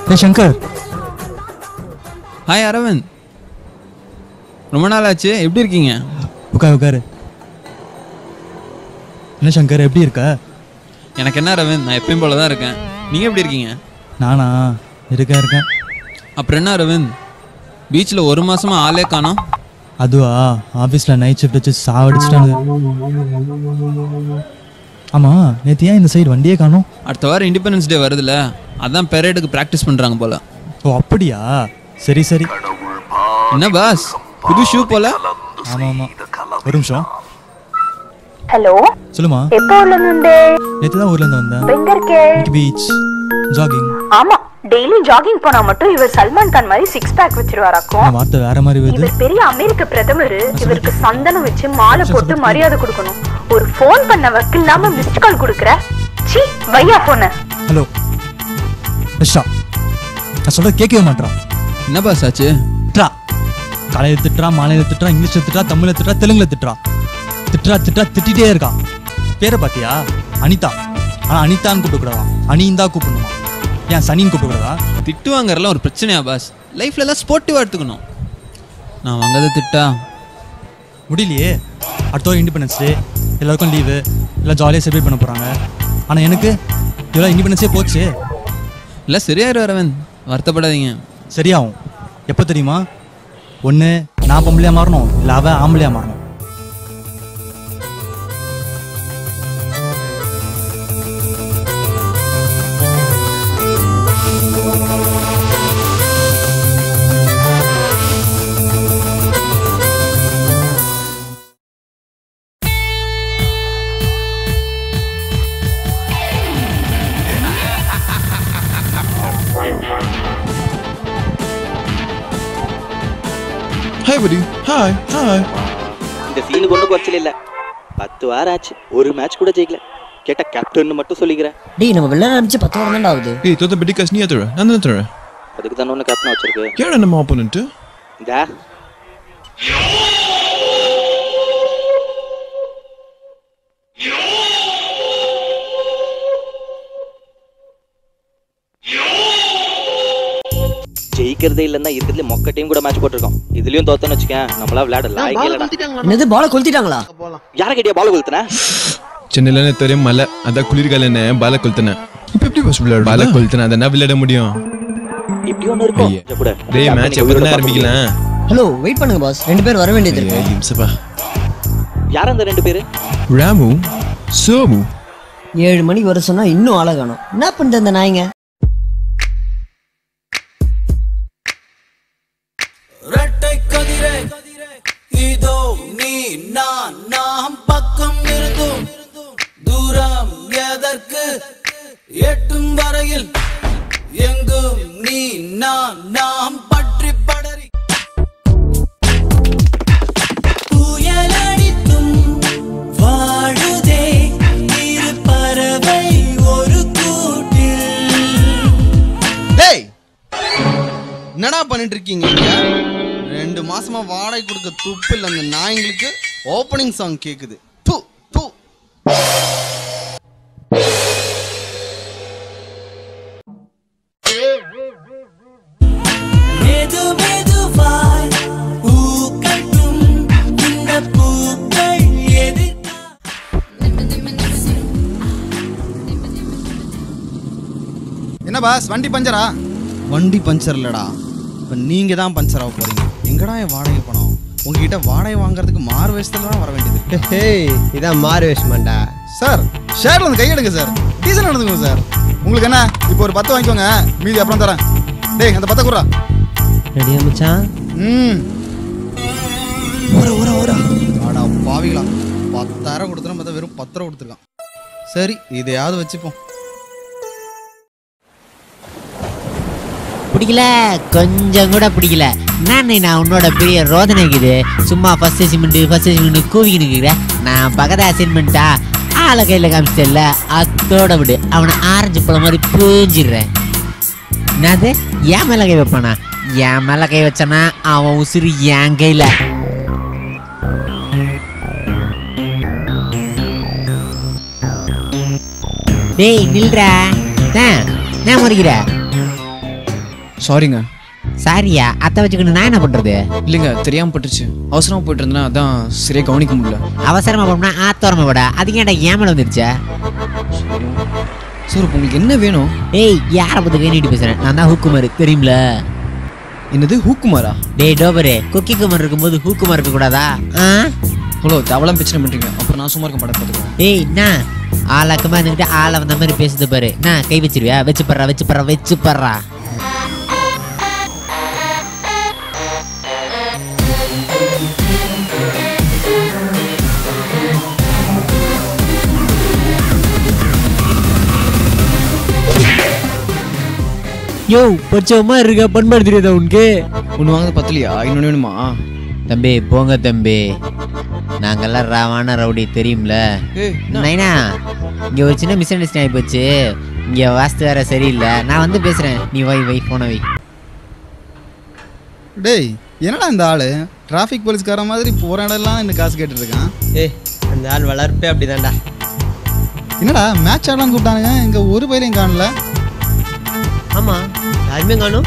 ஏ Shankar hi Aravind ரொம்ப நாள் ஆச்சு எப்படி இருக்கீங்க உட்காரு உட்காரு என்ன சங்கர் எப்படி இருக்க எனக்கு என்ன அரவிந்த் நான் எப்பயும் போல தான் இருக்கேன் நீங்கள் எப்படி இருக்கீங்க நானா இருக்கேன் இருக்கேன் அப்புறம் என்ன அரவிந்த் பீச்சில் ஒரு மாசமா ஆளே காணோம் அதுவா ஆஃபீஸில் நைட் ஷிஃப்ட் வச்சு சாவடிச்சிட்டானுங்க ஆமாம் நேற்று ஏன் இந்த சைடு வண்டியே காணோம் அடுத்த வாரம் இண்டிபெண்டன்ஸ் டே வருதுல்ல அதான் பெரேடுக்கு ப்ராக்டிஸ் பண்ணுறாங்க போல ஓ அப்படியா சரி சரி என்ன பாஸ் புது ஷூ போல ஆமாம் ஆமாம் ஒரு நிமிஷம் ஹலோ சொல்லுமா எப்போ ஊர்ல இருந்து நேற்று தான் ஊர்லேருந்து வந்தேன் எங்க இருக்கே இன்னைக்கு பீச் ஜாகிங் ஆமா டெய்லி ஜாகிங் போனா மட்டும் இவர் சல்மான் கான் மாதிரி சிக்ஸ் பேக் வச்சிருவாராக்கும் நான் வார்த்தை வேற மாதிரி வருது இவர் பெரிய அமெரிக்க பிரதமர் இவருக்கு சந்தனம் வச்சு மாலை போட்டு மரியாதை கொடுக்கணும் ஒரு ஃபோன் பண்ண வக்கில்லாம மிஸ்ட் கால் கொடுக்குற சி வையா போன ஹலோ நிஷா நான் சொல்றது கேட்கவே மாட்டான் என்ன பாஸ் ஆச்சு திட்டுறா காலையில் திட்டுறா மாலையில் திட்டுறா இங்கிலீஷில் திட்டுறா தமிழில் திட்டுறா தெலுங்குல திட்டுறா திட்டுறா திட்டுறா திட்டிகிட்டே இருக்கா பேரை பார்த்தியா அனிதா ஆனால் அனிதான்னு கூப்பிடக்கூடாதா அனிந்தா கூப்பிடணுமா ஏன் சனின்னு கூப்பிடக்கூடாதா திட்டு வாங்குறதுலாம் ஒரு பிரச்சனையா பாஸ் லைஃப்ல எல்லாம் ஸ்போர்ட்டிவாக எடுத்துக்கணும் நான் வாங்காத திட்டா முடியலையே அடுத்த வாரம் இண்டிபெண்டன்ஸ் டே எல்லாருக்கும் லீவு எல்லாம் ஜாலியாக செலிப்ரேட் பண்ண போகிறாங்க ஆனால் எனக்கு இதெல்லாம் இண்டிபெண்டன்ஸே போச்சு இல்லை சரியாயிரு அரவிந்த் வருத்தப்படாதீங்க சரியாகும் எப்போ தெரியுமா ஒன்று நான் பொம்பளையாக மாறணும் இல்லை அவன் ஆம்பளையாக மாறணும் Hi, buddy. Hi. Hi. இந்த சீனு கொண்டு குறைச்சல இல்ல பத்து வாரம் ஆச்சு ஒரு மேட்ச் கூட ஜெயிக்கல கேட்ட கேப்டன் மட்டும் சொல்லிக்கிறேன் டேய் நம்ம வெள்ள ஆரம்பிச்சு பத்து வாரம் தான்டா ஆகுது Hey, tota bedikas ni atura. Nanda atura. அதுக்கு தானே ஒன்று கேப்டன் வச்சிருக்கு Kaya na mga opponent to? இந்த ஜெயிக்கிறதே இல்லைன்னா இருக்கிறதுல மொக்க டீம் கூட மேட்ச் போட்டிருக்கோம் இதுலயும் தோத்தோன்னு வச்சுக்கேன் நம்மளா விளையாட லாய்க்கே இல்லடா என்னது பால கொளுத்திட்டாங்களா யார கேட்டியா பால் கொளுத்துன சென்னையில தெரியும் மலை அதான் குளிர்காலன்னு பால கொளுத்தினேன் இப்போ எப்படி பஸ் விளையாடு பால கொளுத்தினேன் அதான் விளையாட முடியும் இப்படி ஒன்று இருக்கும் ஐயே. இதை கூட டேய் மேட்ச் எப்போ ஆரம்பிக்கலாம் ஹலோ வெயிட் பண்ணுங்க பாஸ் ரெண்டு பேர் வர வேண்டியது இருக்கு ஐந்து நிமிஷப்பா யார் அந்த ரெண்டு பேரு ராமு சோமு ஏழு மணிக்கு வர சொன்னா இன்னும் ஆளை காணும் என்ன பண்ணுது அந்த நாய்ங்க இரட்டை கதிரை இதோ நீ நான் நாம் பக்கம் இருந்தும் தூரம் எதற்கு எட்டும் வரையில் எங்கும் நீ நான் நாம் பற்றி படரி புயலடித்தும் வாழுதே இரு பறவை ஒரு கூட்டில் டேய் என்னடா பண்ணிட்டு இருக்கீங்க இங்க ரெண்டு மாசமா வாடகை கொடுக்க துப்பு இல்ல அந்த நாய்ங்களுக்கு ஓப்பனிங் சாங் கேக்குது து து மெது மெதுவாய் பூக்கட்டும் இந்த பூக்கள் எதிர்த்தா என்ன பாஸ் வண்டி பஞ்சரா வண்டி பஞ்சர் இல்லடா இப்போ நீங்க தான் பஞ்சர் ஆக போறீங்க எங்கடா என் வாடகை பணம் உங்ககிட்ட வாடகை வாங்குறதுக்கு மாறு வேஷத்துல தான் வர வேண்டியது ஹே இதான் மாறு வேஷமாண்டா சார் ஷேர்ல வந்து கையெடுங்க சார் டீசல் நடந்துக்கோங்க சார் உங்களுக்கு என்ன இப்போ ஒரு பத்து வாங்கிக்கோங்க மீதி அப்புறம் தரேன் டேய் அந்த பத்தை குடுறா ரெடியா மச்சான் ம் ஒரு ஒரு ஒரு ஆடா பாவிகளா பத்தாயிரம் கொடுத்துனா பார்த்தா வெறும் பத்து ரூபா கொடுத்துருக்கான் சரி இதையாவது வச்சுப்போம் பிடிக்கல கொஞ்சம் கூட பிடிக்கல நான் நான் உன்னோட பெரிய ரோதனை இருக்குது சும்மா ஃபர்ஸ்ட் சிமெண்ட் ஃபர்ஸ்ட் சிமெண்ட் கூவிக்கிட்டு இருக்கிறேன் நான் பக்கத்து அசைன்மெண்ட்டா ஆளை கையில் காமிச்சிட்டல அத்தோட விடு அவனை ஆரஞ்சு பழம் மாதிரி பூஞ்சிடுறேன் என்னது என் மேலே கை வைப்பானா என் மேலே கை வச்சானா அவன் உசுறு என் கையில் டேய் நில்றா நான் நான் முறைக்கிற சாரிங்க சாரியா அத்தை வச்சுக்கிட்டு நான் என்ன பண்றது இல்லைங்க தெரியாம பட்டுச்சு அவசரமா போயிட்டு இருந்தேன்னா அதான் சரியா கவனிக்க முடியல அவசரமா போனா ஆத்தோரமா விட அதுக்கு ஏன்டா ஏமல வந்துருச்சா சார் இப்போ உங்களுக்கு என்ன வேணும் ஏய் யாரை பத்தி வேணிட்டு பேசுறேன் நான் தான் ஹூக்குமார் தெரியும்ல என்னது ஹூக்குமாரா டேய் டோபரே குக்கி குமார் இருக்கும்போது ஹூக்குமார் இருக்க கூடாதா ஆ ஹலோ தேவலாம் பிரச்சனை பண்றீங்க அப்புறம் நான் சும்மா இருக்க மாட்டேன் பார்த்துக்கோங்க ஏய் என்ன ஆளாக்கமா இருந்துகிட்டு ஆளை வந்த மாதிரி பேசுது பாரு நான் கை வச்சிருவியா வச்சு படுறா வச்சு படுறா வச்சு படுறா யோ பச்சமா இருக்க பண்பாடு தெரியாதா உனக்கு ஒன்று வாங்க பத்தலையா இன்னொன்று வேணுமா தம்பி போங்க தம்பி நாங்கெல்லாம் ராவான ரவுடி தெரியும்ல ஏய், என்ன? நைனா இங்க ஒரு சின்ன மிஸ் அண்டர்ஸ்டாண்ட் ஆகி போச்சு இங்க வாஸ்து வேற சரியில்லை நான் வந்து பேசுறேன் நீ வை வை போன வை டேய் என்னடா இந்த ஆளு டிராஃபிக் போலீஸ்கார மாதிரி போற இடம்லாம் இந்த காசு கேட்டுட்டு இருக்கான் ஏய் அந்த ஆள் வளர்ப்பே அப்படிதான்டா என்னடா மேட்ச் ஆடலாம்னு கூப்பிட்டானுங்க இங்க ஒரு பயிரையும் காணல ஆமா யாருமே காணும்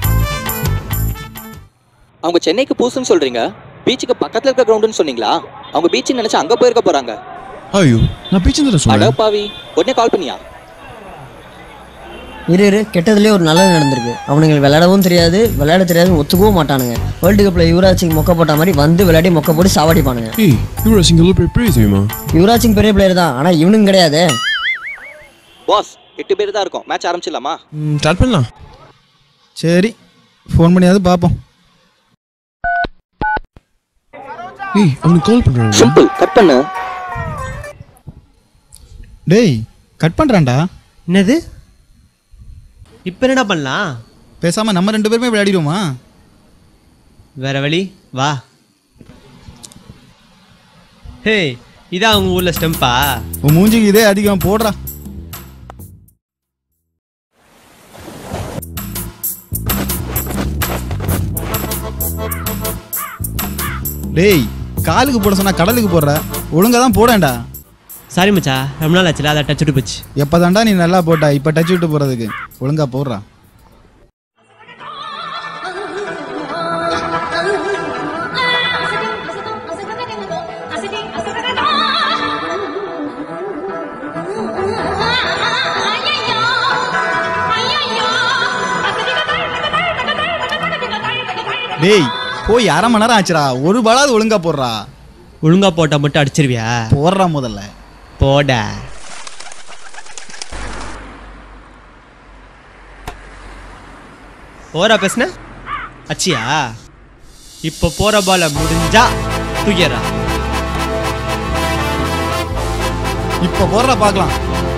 அவங்க சென்னைக்கு பூசுன்னு சொல்றீங்க பீச்சுக்கு பக்கத்துல இருக்க கிரவுண்டுன்னு சொன்னீங்களா அவங்க பீச்சுன்னு நினைச்சு அங்க போயிருக்க போறாங்க ஐயோ நான் பீச்சு தான் அட சொன்னேன் பாவி உடனே கால் பண்ணியா இரு இரு கெட்டதுலேயே ஒரு நல்லது நடந்திருக்கு அவனுங்க விளையாடவும் தெரியாது விளையாட தெரியாது ஒத்துக்கவும் மாட்டானுங்க வேர்ல்டு கப்பில் யுவராஜ் சிங் மொக்க போட்ட மாதிரி வந்து விளையாடி மொக்க போட்டு சாவடிப்பானுங்க ஏய் யுவராஜ் சிங் எவ்வளோ பெரிய பெரிய தெரியுமா யுவராஜ் சிங் பெரிய பிளேயர் தான் ஆனால் இவனுங்க கிடையாது பாஸ் எட்டு பேர் தான் இருக்கோம் மேட்ச் ஆரம்பிச்சிடலாமா ஸ்டார்ட் பண்ணலாம் சரி ஃபோன் பண்ணியாவது பார்ப்போம் ஏய் அவனுக்கு கால் பண்ணுறாங்க சிம்பிள் கட் பண்ணு டேய் கட் பண்றான்டா என்னது இப்போ என்னடா பண்ணலாம் பேசாம நம்ம ரெண்டு பேருமே விளையாடிடுவோமா வேற வழி வா ஹே இதான் உங்க ஊர்ல ஸ்டெம்பா உன் மூஞ்சிக்கு இதே அதிகம் போடுறா டேய் காலுக்கு போட சொன்னா கடலுக்கு போடுற ஒழுங்கா தான் போடேன்டா சாரி மச்சா ரொம்ப நாள் ஆச்சுல அதை டச் விட்டு போச்சு எப்பதான்டா நீ நல்லா போட்டா இப்ப டச் விட்டு போறதுக்கு ஒழுங்கா போடுறா டேய் போய் அரை மணி நேரம் ஆச்சுடா ஒரு பாலாவது ஒழுங்கா போடுறா ஒழுங்கா போட்டா மட்டும் அடிச்சிருவியா போடுறா முதல்ல போட போறா பேசுன அச்சியா இப்போ போற பால முடிஞ்சா தூக்கிடுறா இப்ப போடுறா பார்க்கலாம்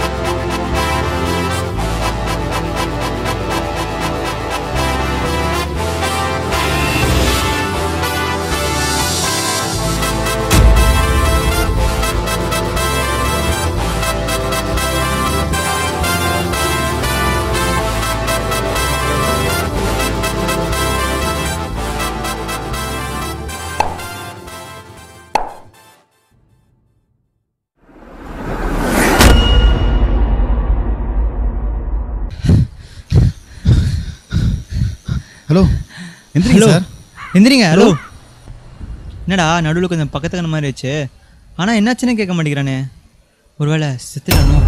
ஹலோ எந்திரிங்க ஹலோ சார் எந்திரிங்க ஹலோ என்னடா நடுவில் கொஞ்சம் பக்கத்துக்கு மாதிரி வச்சு ஆனால் என்னாச்சுன்னு கேட்க மாட்டேங்கிறானே ஒருவேளை செத்துட்டானோ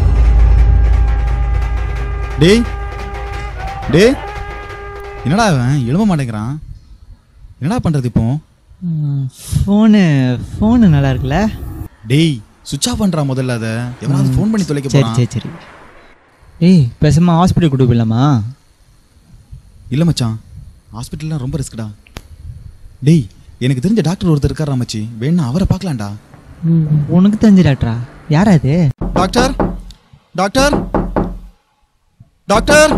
டேய் டேய் என்னடா அவன் எழும்ப மாட்டேங்கிறான் என்னடா பண்றது இப்போ ஃபோனு ஃபோனு நல்லா இருக்குல்ல டேய் சுவிட்ச் ஆஃப் பண்றா முதல்ல அதை எவனாவது ஃபோன் பண்ணி தொலைக்க சரி போறான் சரி சரி ஏய் பேசாம ஹாஸ்பிட்டல் கூட்டு போயிடலாமா இல்ல மச்சான் ஹாஸ்பிட்டல்லாம் ரொம்ப ரிஸ்க்டா டேய் எனக்கு தெரிஞ்ச டாக்டர் ஒருத்தர் இருக்காரா மச்சி வேணா அவரை பார்க்கலாம்டா உனக்கு தெரிஞ்ச டாக்டரா யாரா அது doctor doctor doctor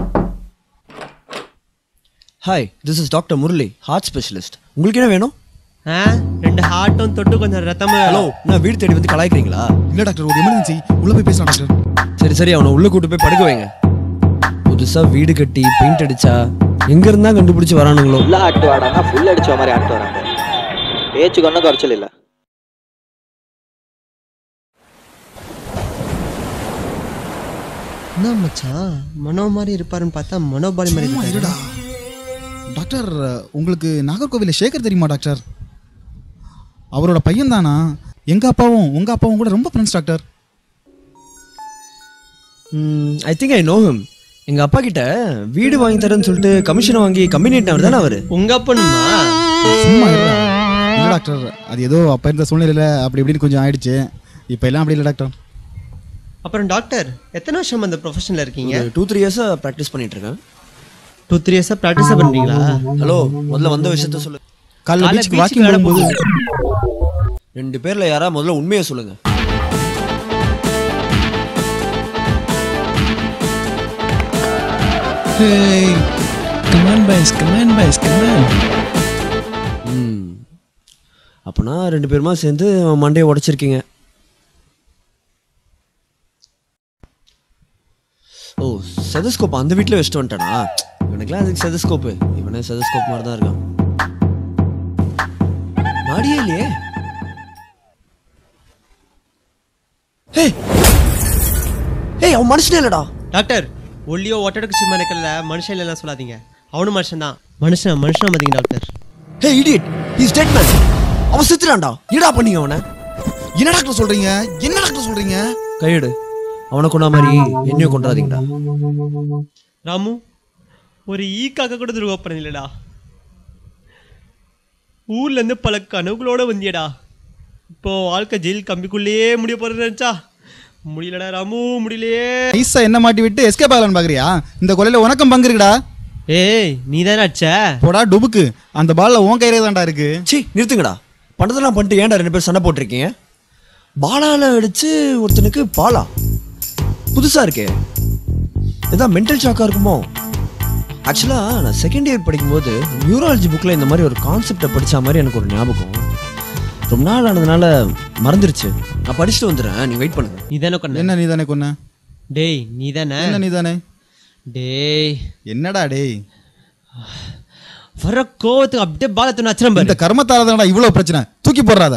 hi this is doctor Murali heart specialist உங்களுக்கு என்ன வேணும் ஆ ரெண்டு ஹார்ட்டும் தொட்டு கொஞ்சம் ரத்தமும் ஹலோ நான் வீடு தேடி வந்து கலாய்க்கிறீங்களா இல்ல டாக்டர் ஒரு எமர்ஜென்சி உள்ள போய் பேசலாம் டாக்டர் சரி சரி அவனை உள்ள கூட்டு போய் படுக்க வைங்க புதுசா வீடு கட்டி பெயிண்ட் அடிச்சா எங்க இருந்தா கண்டுபிடிச்சு வரானுங்களோ ஃபுல்லா ஆட்டு வாடானா ஃபுல் அடிச்ச மாதிரி ஆட்டு வராங்க பேச்சுக்கு ஒன்றும் குறைச்சல் இல்லை என்ன மச்சான் மனோ மாதிரி இருப்பாருன்னு பார்த்தா மனோபாலி மாதிரி இருக்காரு. டாக்டர் உங்களுக்கு நாகர்கோவிலில் சேகர் தெரியுமா டாக்டர் அவரோட பையன் தானா எங்க அப்பாவும் உங்க அப்பாவும் கூட ரொம்ப friends doctor I think I know him எங்க அப்பா கிட்ட வீடு வாங்கி தரேன்னு சொல்லிட்டு கமிஷனை வாங்கி கம்பெனி அவர் தானே அவரு உங்க அப்பனுமா சும்மா இருடா. இல்ல டாக்டர் அது ஏதோ அப்ப இருந்த சூழ்நிலையில அப்படி இப்படின்னு கொஞ்சம் ஆயிடுச்சு இப்போ எல்லாம் அப்படி இல்லை டாக்டர் அப்புறம் டாக்டர் எத்தனை வருஷம் அந்த ப்ரொஃபஷனில் இருக்கீங்க டூ த்ரீ இயர்ஸா ப்ராக்டிஸ் பண்ணிட்டு இருக்கேன் டூ த்ரீ இயர்ஸாக ப்ராக்டிஸாக பண்ணுறீங்களா ஹலோ முதல்ல வந்த விஷயத்த சொல்லு காலைல காலைல பீச்சுக்கு beach வாக்கிங் விளையாட போகும்போது ரெண்டு பேர்ல யாரா முதல்ல உண்மையை சொல்லுங்க Hey, come on, boys, come on, boys, come on. ம் அப்பனா ரெண்டு பேருமா சேர்ந்து அவன் மண்டையை உடைச்சிருக்கீங்க ஓ செதஸ்கோப் அந்த வீட்டில் வச்சுட்டு வந்துட்டானா இவனுக்குலாம் அதுக்கு செதஸ்கோப்பு இவனே செதஸ்கோப் மாதிரி தான் இருக்கான் மாடியே இல்லையே ஏய் ஏய் அவன் மனுஷனே இல்லடா டாக்டர் ஒல்லியோ ஒட்டடக்கு சும்மா இருக்கல மனுஷன் இல்லைன்னா சொல்லாதீங்க அவனும் மனுஷன் தான் மனுஷன் மனுஷனா மாத்தீங்க doctor hey idiot is dead man அவன் செத்துறான்டா என்னடா பண்ணீங்க அவனை என்ன டாக்டர் சொல்றீங்க என்ன டாக்டர் சொல்றீங்க கையெடு அவனை கொண்டா மாதிரி என்னையும் கொண்டாதீங்கடா ராமு ஒரு ஈக்காக்க கூட துருவம் பண்ணலடா ஊர்ல இருந்து பல கனவுகளோட வந்தியடா இப்போ வாழ்க்கை ஜெயில் கம்பிக்குள்ளேயே முடிய போறது நினைச்சா முடியலடா ராமு முடியலையே ஐசா என்ன மாட்டி விட்டு எஸ்கேப் ஆகலான்னு பாக்குறியா இந்த கொலையில உனக்கும் பங்கு இருக்குடா ஏய் நீ தானே அடிச்ச போடா டுபுக்கு அந்த பால்ல உன் கையிலே தான்டா இருக்கு சீ நிறுத்துங்கடா பண்ணதெல்லாம் பண்ணிட்டு ஏன்டா ரெண்டு பேரும் சண்டை போட்டிருக்கீங்க பாலால அடிச்சு ஒருத்தனுக்கு பாலா புதுசா இருக்கே இதான் மென்டல் ஷாக்கா இருக்குமோ ஆக்சுவலா நான் செகண்ட் இயர் படிக்கும்போது நியூராலஜி புக்ல இந்த மாதிரி ஒரு கான்செப்டை படிச்ச மாதிரி எனக்கு ஒரு ஞாபகம் ரொம்ப நாள் ஆனதுனால மறந்துருச்சு நான் படிச்சுட்டு வந்துடுறேன் நீ வெயிட் பண்ணுங்க நீ தானே கொன்ன என்ன நீ தானே கொன்ன டேய் நீ தானே என்ன நீ தானே டேய் என்னடா டேய் வர கோவத்துக்கு அப்படியே பாலத்தை நச்சுறேன் இந்த கர்மத்தால தானடா இவ்வளவு பிரச்சனை தூக்கி போடுறாத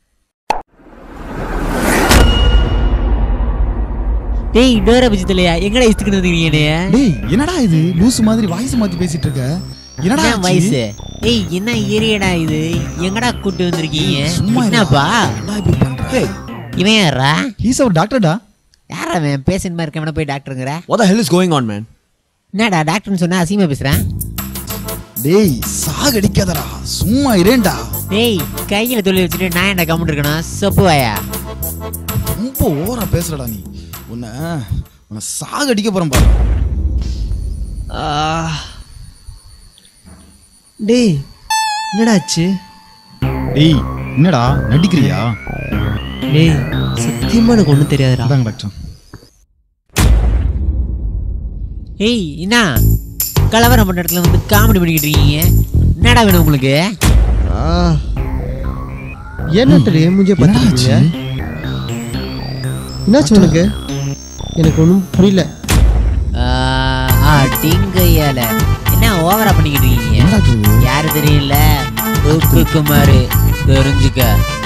டேய் டோர பட்சத்துலையா எங்கடா இஸ்துக்கு வந்துக்கிறீங்க டேய் என்னடா இது லூசு மாதிரி வாய்ஸ் மாத்தி பேசிட்டு இருக்க என்னடா என்ன ஆச்சு? வயசு ஏய் என்ன ஏரியடா இது எங்கடா கூட்டு வந்திருக்கீங்க சும்மா இருடா. என்னப்பா என்னடா இப்படி பண்ற? இவன் யாரா ஹீஸ் அவர் டாக்டர்டா யாரா அவன் பேஷண்ட் மாதிரி இருக்கவன போய் டாக்டருங்கிற what the hell is going on man என்னடா டாக்டர்னு சொன்னா அசிங்கமா பேசுறேன் டேய் சாகடிக்காதடா சும்மா இரேண்டா டேய் கையில தொழில் வச்சுட்டு நான் என்ன கம்முட்டு இருக்கணும் சொப்பு வாயா ரொம்ப ஓவரா பேசுறடா நீ உன்னை உன்னை சாகடிக்க போறேன் பாரு டேய் என்னடா ஆச்சு டேய் என்னடா நடிக்கிறியா டேய் சத்தியமா எனக்கு ஒன்றும் தெரியாதுடா அதாங்க டாக்டர் ஏய் என்ன கலவரம் பண்ண இடத்துல வந்து காமெடி பண்ணிக்கிட்டு இருக்கீங்க என்னடா வேணும் உங்களுக்கு என்ன தெரியும் மூஞ்சிய பார்த்துருக்கீங்க என்னாச்சு உனக்கு எனக்கு ஒன்றும் புரியல டிங்கையால என்ன ஓவரா பண்ணிக்கிட்டு இருக்கீங்க யாரு தெரியல உப்பு குமார் தெரிஞ்சுக்க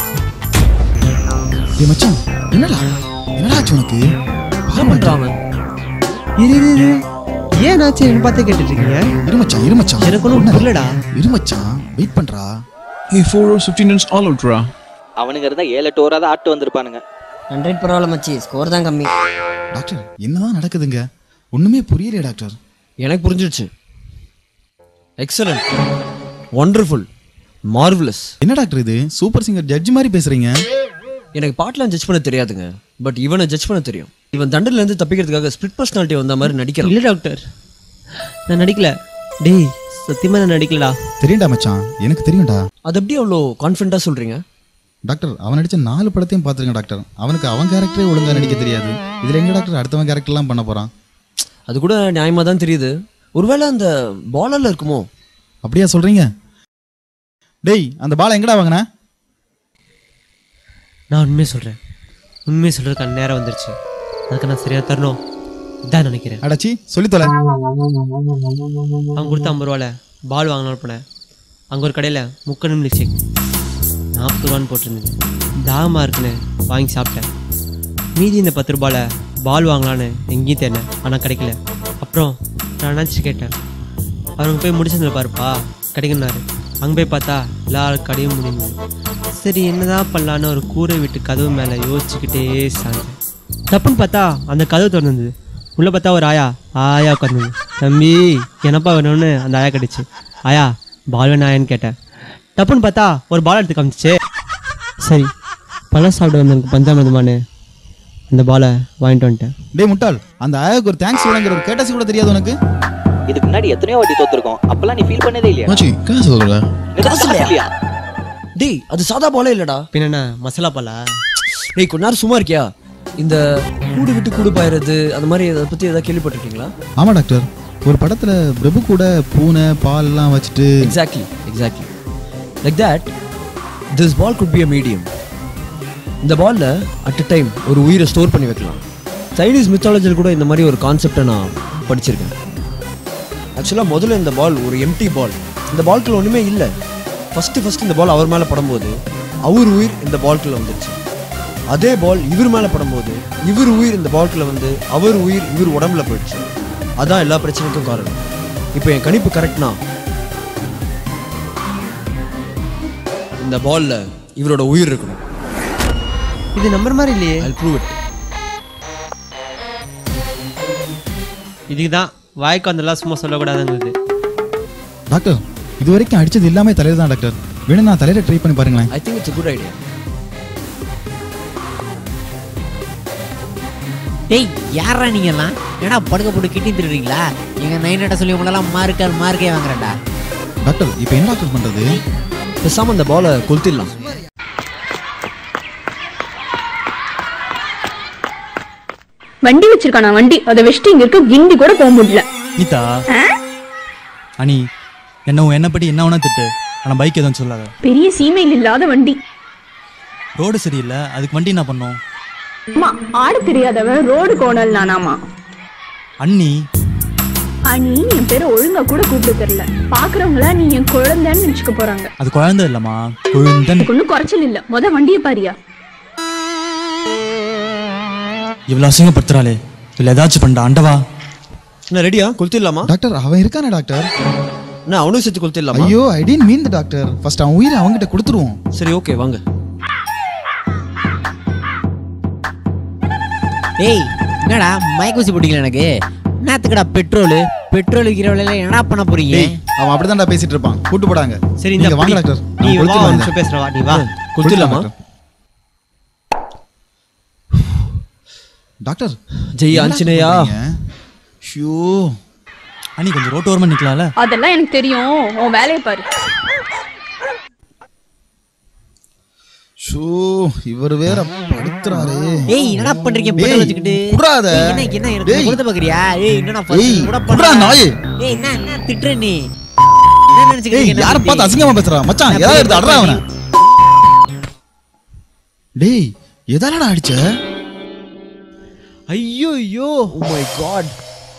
டேய் மச்சான் என்னடா என்னடா ஆச்சு உனக்கு பண்றான் இரு இரு இரு ஏன் ஆச்சு என்ன பார்த்தே கேட்டுட்டு இருக்கீங்க இருமச்சான் இருமச்சான் எனக்கு ஒன்றும் புரியலடா இருமச்சான் வெயிட் பண்றா Hey, four hours, 15 minutes all out, rah. அவனுங்க இருந்தா ஏழு எட்டு ஓராத ஆட்டு வந்திருப்பானுங்க ஹண்ட்ரட் பரவாயில்ல மச்சி ஸ்கோர் தான் கம்மி டாக்டர் என்னதான் நடக்குதுங்க ஒண்ணுமே புரியலையே டாக்டர் எனக்கு புரிஞ்சிடுச்சு எக்ஸலண்ட் ஒண்டர்ஃபுல் மார்வலஸ் என்ன டாக்டர் இது சூப்பர் சிங்கர் ஜட்ஜ் மாதிரி பேசுறீங்க எனக்கு பாட்டெலாம் ஜட்ஜ் பண்ண தெரியாதுங்க பட் இவனை ஜட்ஜ் பண்ண தெரியும் இவன் தண்டனையில இருந்து தப்பிக்கிறதுக்காக ஸ்பிளிட் பர்சனாலிட்டி வந்த மாதிரி நடிக்கிறான் இல்லை டாக்டர் நான் நடிக்கல டேய் சத்தியமா நான் நடிக்கலடா தெரியும்டா மச்சான் எனக்கு தெரியும்டா அது எப்படி அவ்வளோ கான்ஃபிடண்ட்டாக சொல்றீங்க டாக்டர் அவன் நடிச்ச நாலு படத்தையும் பார்த்துருங்க டாக்டர் அவனுக்கு அவன் கேரக்டரே ஒழுங்கா நடிக்க தெரியாது இதுல எங்க டாக்டர் அடுத்தவன் கேரக்டர்லாம் பண்ண போறான் அது கூட நியாயமாக தான் தெரியுது ஒருவேளை அந்த பாலரில் இருக்குமோ அப்படியா சொல்றீங்க டேய் அந்த பாலை எங்கடா வாங்கின நான் உண்மையை சொல்கிறேன் உண்மையை சொல்கிறதுக்கான நேரம் வந்துருச்சு அதுக்கு நான் சரியாக தரணும் இதான் நினைக்கிறேன் அடச்சி சொல்லி தொலை அவன் கொடுத்த ஐம்பது ரூபால பால் வாங்கலாம்னு போனேன் அங்கே ஒரு கடையில் முக்கணும் மில்க் ஷேக் நாற்பது ரூபான்னு போட்டிருந்தது தாகமாக இருக்குன்னு வாங்கி சாப்பிட்டேன் மீதி இந்த பத்து ரூபால பால் வாங்கலான்னு எங்கேயும் தேடினேன் ஆனால் கிடைக்கல அப்புறம் நான் நினச்சி கேட்டேன் அவங்க போய் முடிச்சிருந்து பாருப்பா கிடைக்குன்னாரு அங்கே போய் பார்த்தா எல்லாரும் கடையும் முடியுது சரி என்னதான் பண்ணலான்னு ஒரு கூரை வீட்டு கதவு மேலே யோசிச்சுக்கிட்டே சாஞ்சேன் தப்புன்னு பார்த்தா அந்த கதவு திறந்தது உள்ளே பார்த்தா ஒரு ஆயா ஆயா உட்காந்துது தம்பி என்னப்பா வேணும்னு அந்த ஆயா கடிச்சு ஆயா பால் வேணும் ஆயான்னு கேட்டேன் தப்புன்னு பார்த்தா ஒரு பால் எடுத்து காமிச்சிச்சு சரி பழம் சாப்பிட வந்தவனுக்கு பஞ்சாமிரதமானு அந்த பாலை வாங்கிட்டு வந்துட்டேன் டேய் முட்டாள் அந்த ஆயாவுக்கு ஒரு தேங்க்ஸ் சொல்லுங்கிற ஒரு கேட்டசி கூட தெரியாது உனக்கு இதுக்கு முன்னாடி எத்தனையோ வாட்டி தோத்துருக்கோம் அப்பெல்லாம் நீ ஃபீல் பண்ணதே இல்லையா மச்சி காசு சொல்கிறேன் காசு இல்லையா டேய் அது சாதா பாலே இல்லடா பின்ன என்ன மசாலா பாலா டேய் கொஞ்ச நேரம் சும்மா இருக்கியா இந்த கூடு விட்டு கூடு பாயிறது அந்த மாதிரி அதை பத்தி ஏதாவது கேள்விப்பட்டிருக்கீங்களா ஆமா டாக்டர் ஒரு படத்துல பிரபு கூட பூனை பால் எல்லாம் வச்சுட்டு exactly exactly like that this ball could be a medium இந்த பால்ல அட் அ டைம் ஒரு உயிரை ஸ்டோர் பண்ணி வைக்கலாம் சைனீஸ் மித்தாலஜியில் கூட இந்த மாதிரி ஒரு கான்செப்டை நான் படிச்சிருக்கேன் ஆக்சுவலாக முதல்ல இந்த பால் ஒரு எம்டி பால் இந்த பால்குள்ள ஒன்றுமே இல்லை ஃபஸ்ட்டு ஃபஸ்ட்டு இந்த பால் அவர் மேலே படும்போது அவர் உயிர் இந்த பால்குள்ள வந்துருச்சு அதே பால் இவர் மேலே படும்போது இவர் உயிர் இந்த பால்குள்ள வந்து அவர் உயிர் இவர் உடம்புல போயிடுச்சு அதான் எல்லா பிரச்சனைக்கும் காரணம் இப்போ என் கணிப்பு கரெக்ட்னா இந்த பால்ல இவரோட உயிர் இருக்கணும் இது நம்புற மாதிரி இல்லையே ஐ ப்ரூவ் இட் இதுக்கு தான் வாய்க்கு வந்தெல்லாம் சும்மா சொல்லக்கூடாதுங்கிறது டாக்டர் இது வரைக்கும் அடிச்சது எல்லாமே தலையில தான் டாக்டர் வேணும் நான் தலையில ட்ரை பண்ணி பாருங்களேன் I think it's good idea டேய் யாரா நீங்கெல்லாம் ஏன்னா படுக்க போட்டு கிட்டி திருடுறீங்களா எங்க நைனட்ட சொல்லி உங்களெல்லாம் மார்க்கர் மார்க்கே வாங்குறேன்டா டாக்டர் இப்போ என்ன டாக்டர் பண்றது பேசாம அந்த பாலை கொளுத்திடலாம் வண்டி வச்சிருக்கானா வண்டி அதை வச்சுட்டு இங்க இருக்க கிண்டி கூட போக முடியல நீதா அனி என்ன உன் என்ன படி என்ன வேணா திட்டு ஆனா பைக் எதுவும் சொல்லாத பெரிய சீமையில் இல்லாத வண்டி ரோடு சரியில்லை அதுக்கு வண்டி என்ன பண்ணும் அம்மா ஆட தெரியாதவன் ரோடு கோணல் நானாமா அண்ணி அனி என் பேரை ஒழுங்கா கூட கூப்பிட தெரியல பாக்குறவங்கள நீ என் குழந்தைன்னு நினைச்சுக்க போறாங்க அது குழந்தை இல்லம்மா குழந்தன் எனக்கு ஒன்னும் குறைச்சல் இல்ல முத வண்டியை பாரியா இவ்வளவு அசிங்கப்படுத்துறாளே இல்ல ஏதாச்சும் பண்ணா அண்டவா என்ன ரெடியா கொளுத்திடலாமா டாக்டர் அவன் இருக்கானே டாக்டர் நான் அவனும் சேர்த்து கொளுத்திடலாமா ஐயோ I tend mean the doctor first அவன் உயிரை அவன்கிட்ட கொடுத்துருவோம் சரி ஓகே வாங்க ஏய் என்னடா மயக்க ஊசி போட்டீங்களா எனக்கு என்னத்துக்குடா பெட்ரோல் பெட்ரோல் விற்கிற விலையில என்னடா பண்ண போறீங்க டேய் அவன் அப்படிதான்டா பேசிட்டு இருப்பான் கூட்டு போடாங்க சரி இந்த நீங்க வாங்க பிடி. டாக்டர் நீ நான் வா கொடுத்துட்டு ஒரு வந்தேன். நிமிஷம் பேசுற வா நீ வா கொளுத்திடலாமா டாக்டர் ஜெய் என்னடா ஆஞ்சநேயா பண்றீங்க? ஷியோ அனி கொஞ்சம் ரோட்டு ஓரமா நிக்கலாம்ல அதெல்லாம் எனக்கு தெரியும் உன் வேலையை பாரு ஷோ இவர் வேற படுத்துறாரே ஏய் என்னடா பண்றீங்க டேய், பெட்ரோல் வச்சுக்கிட்டு குடுறாத. ஏய், என்ன என்ன எனக்கு டேய். கொடுத்த பாக்குறியா ஏய் என்னடா ஏய், first கூட குடுறா பண்ணா நாயே. ஏய் என்ன என்ன திட்டுற நீ என்ன நினைச்சுக்கிட்டு ஏய் இருக்க யார என்ன பார்த்து அசிங்கமா பேசுறா மச்சான் நான் ஏதாவது போய் எடுத்து அட்றா அவனை பார்த்து டேய் எதாலடா அடிச்ச ஐயோ ஐயோ ஓ மை காட்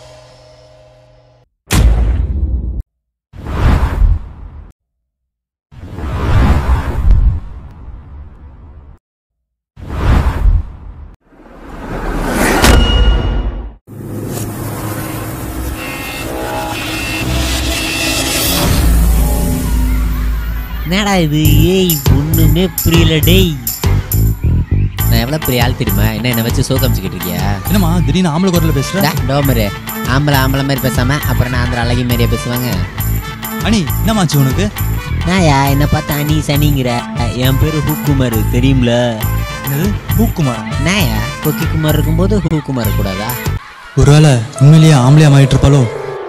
என்னடா இது ஏய் ஒண்ணுமே புரியல டேய் நான் எவ்வளவு பெரிய ஆள் தெரியுமா என்ன என்ன வச்சு சோ காமிச்சுக்கிட்டு இருக்கியா என்னம்மா திடீர்னு ஆம்பளை குரல்ல பேசுற டா, டோமரு ஆம்பளை ஆம்பளை மாதிரி பேசாம அப்புறம் நான் அந்த அழகி மாதிரியே பேசுவாங்க அனி என்னமாச்சு உனக்கு நாயா என்ன பார்த்தா அனி சனிங்கிற என் பேரு ஹூக்குமார் தெரியும்ல என்னது பூக்குமாரா நாயா கொக்கி குமார் இருக்கும்போது ஹூக்குமார் கூடாதா ஒருவேளை உண்மையிலேயே ஆம்பளையா மாறிட்டு இருப்பாளோ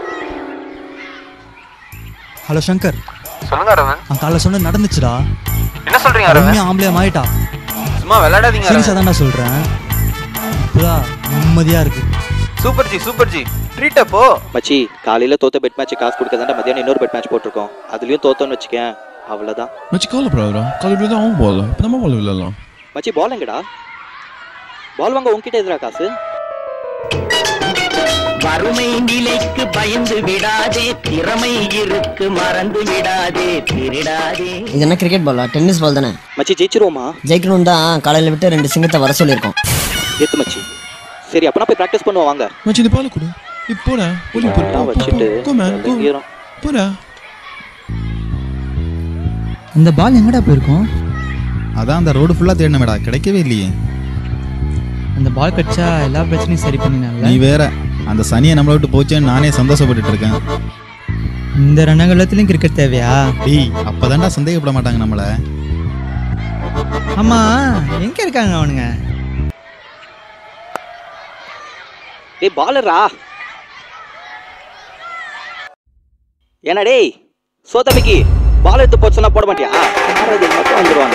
ஹலோ சங்கர் சொல்லுங்க அரவன் நான் காலைல சொன்னது நடந்துச்சுடா என்ன சொல்றீங்க அரவன் உண்மையா ஆம்பளையா மாறிட்டா சும்மா விளையாடாதீங்க சீரியஸா அரவன். தான்டா சொல்றேன் இப்பதான் நிம்மதியா இருக்கு super ji super ji treat அப்போ மச்சி காலையில தோத்த பெட் மேட்ச் காசு கொடுக்க தாண்டா மதியானம் இன்னொரு பெட் மேட்ச் போட்டிருக்கோம் அதுலயும் தோத்தோன்னு வச்சுக்கேன் அவ்வளவுதான் மச்சி கவலைப்படாதடா காலையில் தான் அவன் போகல இப்போ நம்ம பால் விளையாடலாம் மச்சி பால் எங்கடா பால் வாங்க உன்கிட்ட எதிரா காசு வறுமை நிலைக்கு பயந்து விடாதே திறமை இருக்கு மறந்து விடாதே திருடாதே இது என்ன கிரிக்கெட் பாலா டென்னிஸ் பால் தானே மச்சி ஜெயிச்சிருவோமா ஜெயிக்கணும் தான் காலையில விட்டு ரெண்டு சிங்கத்தை வர சொல்லியிருக்கோம் ஏத்து மச்சி சரி அப்பனா போய் ப்ராக்டிஸ் பண்ணுவோம் வாங்க மச்சி இந்த பால் கொடு இப்போடா ஓடி எல்லாம் வச்சுட்டு கோ மேன் கோ இறங்கிரும். போடா இந்த பால் எங்கடா போயிருக்கோம் அதான் அந்த ரோடு ஃபுல்லாக தேடினமேடா கிடைக்கவே இல்லையே அந்த பால் கடிச்சா எல்லா பிரச்சனையும் சரி நீ பண்ணினால வேற அந்த சனியை நம்மளை விட்டு போச்சேன்னு நானே சந்தோஷப்பட்டுட்டு இருக்கேன் இந்த ரணகலத்திலையும் கிரிக்கெட் தேவையா டேய் அப்பதான்டா சந்தேகப்பட மாட்டாங்க நம்மள ஆமா எங்க இருக்காங்க அவனுங்க டேய் பாலரா என்ன டேய் சோதமிக்கு பால் எடுத்து போச்சுன்னா போட மாட்டியா ஆறாவது மட்டும் வந்துருவாங்க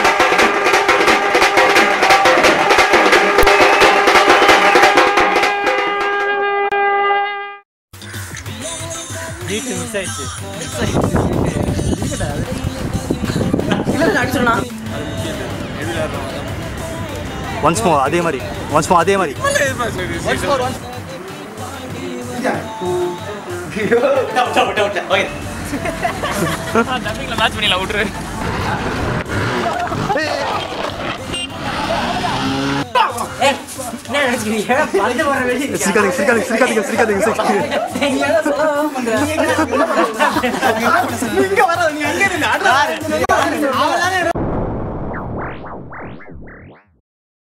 ஒன்ஸ் மோ அதே மாதிரி ஒன்ஸ் மோ அதே மாதிரி சிரிக்காதீங்க சிரிக்காதீங்க சிரிக்காதீங்க சிரிக்காதீங்க சிரிக்காதீங்க இங்க வர நீ அங்க இருந்து